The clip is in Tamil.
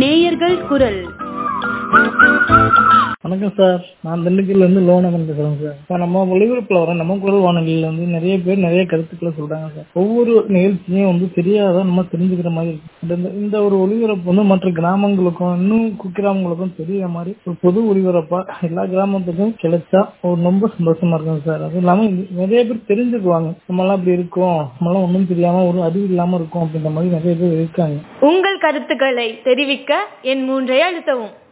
நேயர்கள் குரல் வணக்கம் சார் நான் திண்டுக்கல்ல இருந்து லோனகன் பேசுறேன் சார் இப்போ நம்ம ஒளிபரப்புல வர நம்ம குரல் வானொலியில வந்து நிறைய பேர் நிறைய கருத்துக்களை சொல்றாங்க சார் ஒவ்வொரு நிகழ்ச்சியும் வந்து தெரியாத நம்ம தெரிஞ்சுக்கிற மாதிரி இருக்கு இந்த- இந்த ஒரு ஒளிபரப்பு வந்து மற்ற கிராமங்களுக்கும் இன்னும் குக்கிராமங்களுக்கும் தெரியற மாதிரி ஒரு பொது ஒளிபரப்பா எல்லா கிராமத்துக்கும் கிடைச்சா ஒரு ரொம்ப சந்தோஷமா இருக்கும் சார் அதுவும் இல்லாம இது நிறைய பேர் தெரிஞ்சுக்குவாங்க நம்மளாம் இப்படி இருக்கோம் நம்மளாம் ஒன்றும் தெரியாம ஒரு அறிவு இல்லாம இருக்கோம் அப்படின்ற மாதிரி நிறைய பேர் இருக்காங்க உங்கள் கருத்துக்களை தெரிவிக்க என் மூன்றை அழுத்தவும்